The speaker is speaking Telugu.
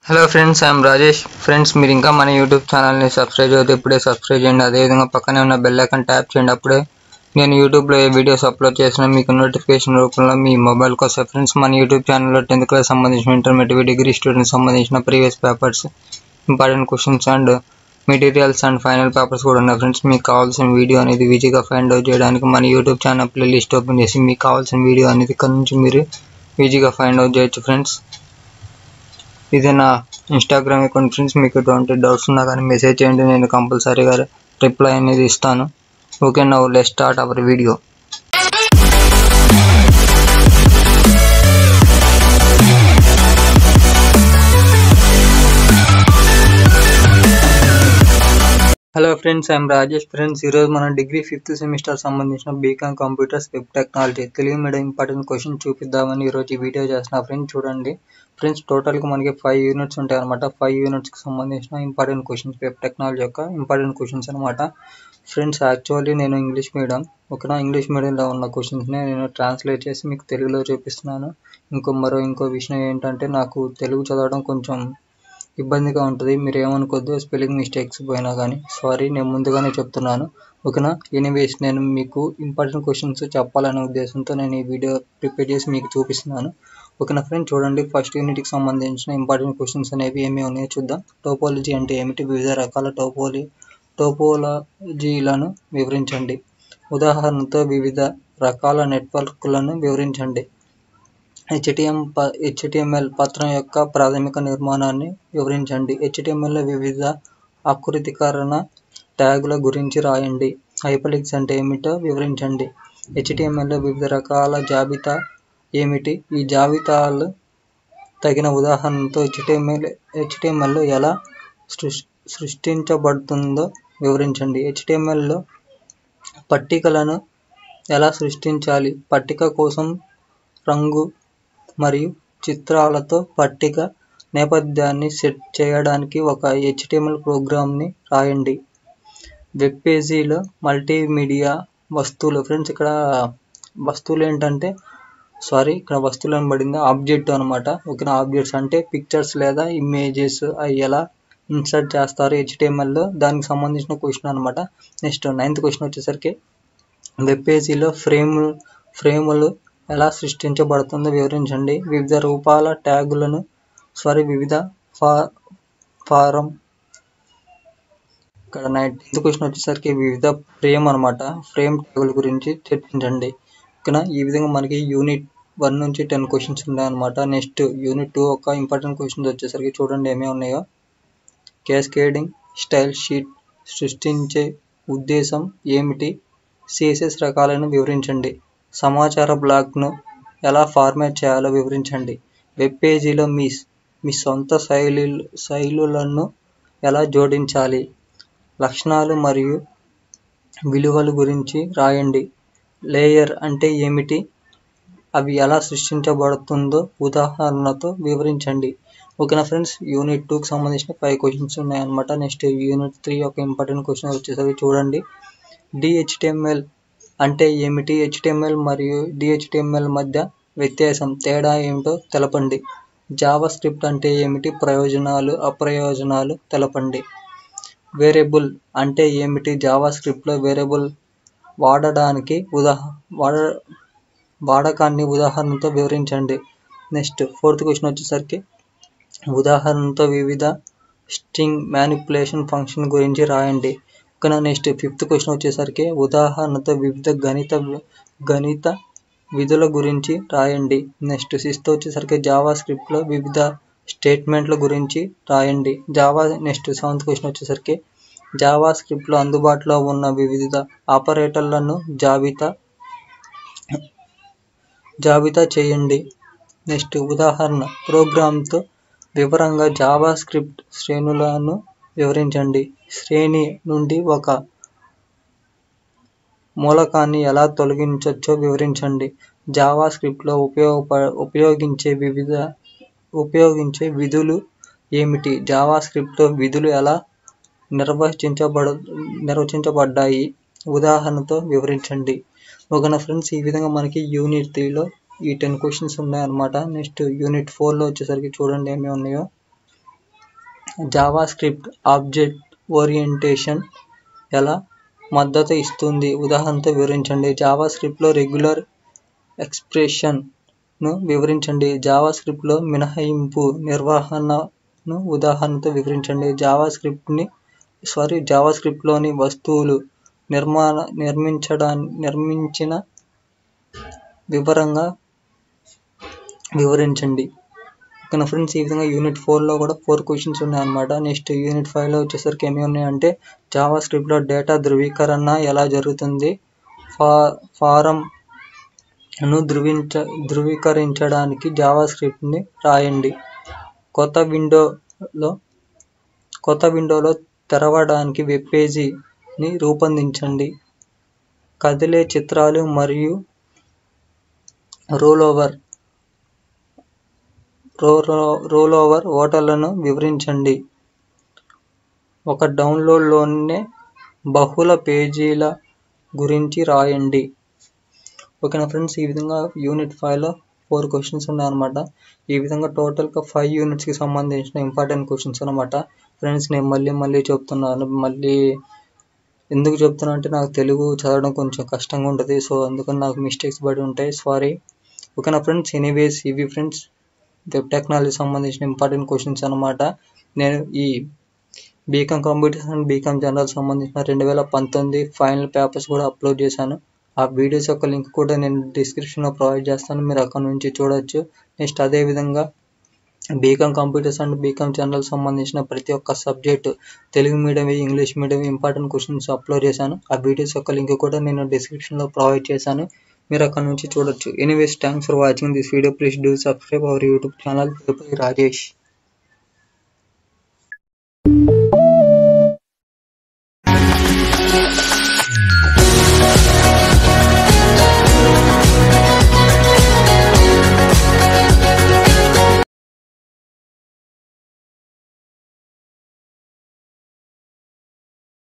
Hello friends I'm Rajesh friends మీరు ఇంకా మన యూట్యూబ్ ఛానల్ని సబ్స్క్రైబ్ చేస్తే ఇప్పుడే సబ్స్క్రైబ్ చేయండి అదేవిధంగా పక్కనే ఉన్న బెల్ ఐకాన్ ట్యాప్ చేయండి అప్పుడే నేను యూట్యూబ్లో ఏ వీడియోస్ అప్లోడ్ చేసినా మీకు నోటిఫికేషన్ రూపంలో మీ మొబైల్కి వస్తాయి ఫ్రెండ్స్ మన యూట్యూబ్ ఛానల్లో టెన్త్ క్లాస్ సంబంధించిన ఇంటర్మీడియట్ డిగ్రీ స్టూడెంట్స్ సంబంధించిన previous papers important questions and materials and final papers కూడా ఉన్నాయి ఫ్రెండ్స్ మీకు కావాల్సిన వీడియో అనేది ఈజీగా ఫైండ్ అవుట్ చేయడానికి మన యూట్యూబ్ ఛానల్ ప్లేలిస్ట్ ఓపెన్ చేసి మీకు కావాల్సిన వీడియో అనేది ఇక్కడ నుంచి మీరు ఈజీగా ఫైండ్ అవుట్ చేయొచ్చు ఫ్రెండ్స్ ఇది నా ఇన్స్టాగ్రామ్ అకౌంట్ ఫ్రెండ్స్ మీకు ఎటువంటి డౌట్స్ ఉన్నా కానీ మెసేజ్ చేయండి నేను కంపల్సరీగా రిప్లై అనేది ఇస్తాను okay now let start our video hello friends I'm Rajesh friends ఈరోజు మనం డిగ్రీ ఫిఫ్త్ సెమిస్టర్ సంబంధించిన BCom computers web technology Telugu medium important question చూపిద్దామని ఈరోజు ఈ వీడియో చేస్తున్నా ఫ్రెండ్స్ చూడండి ఫ్రెండ్స్ టోటల్గా మనకి ఫైవ్ యూనిట్స్ ఉంటాయి అనమాట ఫైవ్ యూనిట్స్కి సంబంధించిన ఇంపార్టెంట్ క్వశ్చన్స్ వెబ్ టెక్నాలజీ యొక్క ఇంపార్టెంట్ క్వశ్చన్స్ అనమాట ఫ్రెండ్స్ యాక్చువల్లీ నేను ఇంగ్లీష్ మీడియం ఒకనా ఇంగ్లీష్ మీడియంలో ఉన్న క్వశ్చన్స్ని నేను ట్రాన్స్లేట్ చేసి మీకు తెలుగులో చూపిస్తున్నాను ఇంకో మరో ఇంకో విషయం ఏంటంటే నాకు తెలుగు చదవడం కొంచెం ఇబ్బందిగా ఉంటుంది మీరు ఏమనుకోద్దు స్పెల్లింగ్ మిస్టేక్స్ పోయినా కానీ సారీ నేను ముందుగానే చెప్తున్నాను ఓకేనా ఎనీవేస్ నేను మీకు ఇంపార్టెంట్ క్వశ్చన్స్ చెప్పాలనే ఉద్దేశంతో నేను ఈ వీడియో ప్రిపేర్ చేసి మీకు చూపిస్తున్నాను ఓకేనా ఫ్రెండ్ చూడండి ఫస్ట్ యూనిట్కి సంబంధించిన ఇంపార్టెంట్ క్వశ్చన్స్ అనేవి ఏమి ఉన్నాయో చూద్దాం టోపాలజీ అంటే ఏమిటి వివిధ రకాల టోపోలి టోపోలజీలను వివరించండి ఉదాహరణతో వివిధ రకాల నెట్వర్క్లను వివరించండి హెచ్టిఎం ప హెచ్టిఎంఎల్ పత్రం యొక్క ప్రాథమిక నిర్మాణాన్ని వివరించండి హెచ్టిఎంఎల్లో వివిధ ఆకృతీకరణ ట్యాగుల గురించి రాయండి హైపర్లింక్స్ అంటే ఏమిటో వివరించండి హెచ్టిఎంఎల్లో వివిధ రకాల జాబితా ఏమిటి ఈ జాబితాలు తగిన ఉదాహరణతో హెచ్టిఎంఎల్ హెచ్టిఎంఎల్లో ఎలా సృష్ సృష్టించబడుతుందో వివరించండి హెచ్టిఎంఎల్లో పట్టికలను ఎలా సృష్టించాలి పట్టిక కోసం రంగు మరియు చిత్రాలతో పట్టిక నేపథ్యాన్ని సెట్ చేయడానికి ఒక హెచ్టిఎంఎల్ ప్రోగ్రామ్ని రాయండి వెబ్ పేజీలో మల్టీమీడియా వస్తువులు ఫ్రెండ్స్ ఇక్కడ వస్తువులు ఏంటంటే సారీ ఇక్కడ వస్తువులు అనబడింది ఆబ్జెక్ట్ అనమాట ఓకేనా ఆబ్జెక్ట్స్ అంటే పిక్చర్స్ లేదా ఇమేజెస్ అవి ఎలా ఇన్సర్ట్ చేస్తారు హెచ్టిఎంఎల్లో దానికి సంబంధించిన క్వశ్చన్ అనమాట నెక్స్ట్ నైన్త్ క్వశ్చన్ వచ్చేసరికి వెబ్ పేజీలో ఫ్రేమ్ ఫ్రేములు ఎలా సృష్టించబడుతుందో వివరించండి వివిధ రూపాల ట్యాగులను సారీ వివిధ ఫా ఫారం ఇక్కడ నైన్త్ క్వశ్చన్ వచ్చేసరికి వివిధ ఫ్రేమ్ అనమాట ఫ్రేమ్ ట్యాగుల గురించి చర్చించండి ఓకేనా ఈ విధంగా మనకి యూనిట్ వన్ నుంచి టెన్ క్వశ్చన్స్ ఉన్నాయన్నమాట నెక్స్ట్ యూనిట్ టూ ఒక ఇంపార్టెంట్ క్వశ్చన్స్ వచ్చేసరికి చూడండి ఏమేమి ఉన్నాయో క్యాస్కేడింగ్ స్టైల్ షీట్ సృష్టించే ఉద్దేశం ఏమిటి సిఎస్ఎస్ రకాలను వివరించండి సమాచార బ్లాక్ను ఎలా ఫార్మాట్ చేయాలో వివరించండి వెబ్ పేజీలో మీ మీ సొంత శైలి శైలులను ఎలా జోడించాలి లక్షణాలు మరియు విలువల గురించి రాయండి లేయర్ అంటే ఏమిటి అవి ఎలా సృష్టించబడుతుందో ఉదాహరణతో వివరించండి ఓకేనా ఫ్రెండ్స్ యూనిట్ టూకి సంబంధించిన ఫైవ్ క్వశ్చన్స్ ఉన్నాయన్నమాట నెక్స్ట్ యూనిట్ త్రీ ఒక ఇంపార్టెంట్ క్వశ్చన్ వచ్చేసరికి చూడండి డిహెచ్టిఎంఎల్ అంటే ఏమిటి హెచ్టిఎంఎల్ మరియు డిహెచ్టిఎంఎల్ మధ్య వ్యత్యాసం తేడా ఏమిటో తెలపండి జావా స్క్రిప్ట్ అంటే ఏమిటి ప్రయోజనాలు అప్రయోజనాలు తెలపండి వేరియబుల్ అంటే ఏమిటి జావా స్క్రిప్ట్లో వేరియబుల్ వాడడానికి ఉదాహ వాడ వాడకాన్ని ఉదాహరణతో వివరించండి నెక్స్ట్ ఫోర్త్ క్వశ్చన్ వచ్చేసరికి ఉదాహరణతో వివిధ స్ట్రింగ్ మ్యానిపులేషన్ ఫంక్షన్ గురించి రాయండి ఓకేనా నెక్స్ట్ ఫిఫ్త్ క్వశ్చన్ వచ్చేసరికి ఉదాహరణతో వివిధ గణిత గణిత విధుల గురించి రాయండి నెక్స్ట్ సిక్స్త్ వచ్చేసరికి జావా స్క్రిప్ట్లో వివిధ స్టేట్మెంట్ల గురించి రాయండి జావా నెక్స్ట్ సెవెంత్ క్వశ్చన్ వచ్చేసరికి జావా స్క్రిప్ట్లో అందుబాటులో ఉన్న వివిధ ఆపరేటర్లను జాబితా జాబితా చేయండి నెక్స్ట్ ఉదాహరణ ప్రోగ్రామ్తో వివరంగా జావా స్క్రిప్ట్ శ్రేణులను వివరించండి శ్రేణి నుండి ఒక మూలకాన్ని ఎలా తొలగించవచ్చో వివరించండి జావా స్క్రిప్ట్లో ఉపయోగప ఉపయోగించే వివిధ ఉపయోగించే విధులు ఏమిటి జావా స్క్రిప్ట్లో విధులు ఎలా నిర్వచించబడ నిర్వచించబడ్డాయి ఉదాహరణతో వివరించండి ఓకేనా ఫ్రెండ్స్ ఈ విధంగా మనకి యూనిట్ త్రీలో ఈ టెన్ క్వశ్చన్స్ ఉన్నాయన్నమాట నెక్స్ట్ యూనిట్ ఫోర్లో వచ్చేసరికి చూడండి ఏమేమి ఉన్నాయో జావా స్క్రిప్ట్ ఆబ్జెక్ట్ ఓరియంటేషన్ ఎలా మద్దతు ఇస్తుంది ఉదాహరణతో వివరించండి జావా స్క్రిప్ట్లో రెగ్యులర్ ఎక్స్ప్రెషన్ను వివరించండి జావా స్క్రిప్ట్లో మినహాయింపు నిర్వహణను ఉదాహరణతో వివరించండి జావా స్క్రిప్ట్ని సారీ జావా స్క్రిప్ట్లోని వస్తువులు నిర్మాణ నిర్మించడాన్ని నిర్మించిన వివరంగా వివరించండి ఓకేనా ఫ్రెండ్స్ ఈ విధంగా యూనిట్ ఫోర్లో కూడా ఫోర్ క్వశ్చన్స్ ఉన్నాయన్నమాట నెక్స్ట్ యూనిట్ ఫైవ్లో వచ్చేసరికి ఏమి ఉన్నాయంటే జావా స్క్రిప్ట్లో డేటా ధృవీకరణ ఎలా జరుగుతుంది ఫా ఫారంను ధృవించ ధృవీకరించడానికి జావా స్క్రిప్ట్ని రాయండి కొత్త విండోలో కొత్త విండోలో తెరవడానికి వెబ్ పేజీని రూపొందించండి కదిలే చిత్రాలు మరియు రోలోవర్ రోలోవర్ ఓటర్లను వివరించండి ఒక డౌన్లోడ్లోనే బహుళ పేజీల గురించి రాయండి ఓకేనా ఫ్రెండ్స్ ఈ విధంగా యూనిట్ ఫైవ్లో ఫోర్ క్వశ్చన్స్ ఉన్నాయన్నమాట ఈ విధంగా టోటల్గా ఫైవ్ యూనిట్స్కి సంబంధించిన ఇంపార్టెంట్ క్వశ్చన్స్ అనమాట ఫ్రెండ్స్ నేను మళ్ళీ మళ్ళీ చెప్తున్నాను మళ్ళీ ఎందుకు చెప్తున్నా అంటే నాకు తెలుగు చదవడం కొంచెం కష్టంగా ఉంటుంది సో అందుకని నాకు మిస్టేక్స్ పడి ఉంటాయి సారీ ఓకేనా ఫ్రెండ్స్ ఎనీవేస్ ఇవి ఫ్రెండ్స్ వెబ్ టెక్నాలజీ సంబంధించిన ఇంపార్టెంట్ క్వశ్చన్స్ అనమాట నేను ఈ BCom computers and BCom general సంబంధించిన రెండు వేల పంతొమ్మిది ఫైనల్ పేపర్స్ కూడా అప్లోడ్ చేశాను ఆ వీడియోస్ యొక్క లింక్ కూడా నేను డిస్క్రిప్షన్లో ప్రొవైడ్ చేస్తాను మీరు అక్కడ నుంచి చూడొచ్చు నెక్స్ట్ అదేవిధంగా BCom computers and BCom general సంబంధించిన ప్రతి ఒక్క subject Telugu medium English medium important questions upload చేశాను ఆ వీడియోస్ యొక్క లింక్ కూడా నేను డిస్క్రిప్షన్లో ప్రొవైడ్ చేశాను మీరు అక్కడ నుంచి చూడొచ్చు anyways thanks for watching this video please do subscribe our YouTube channel Rajesh Thank you.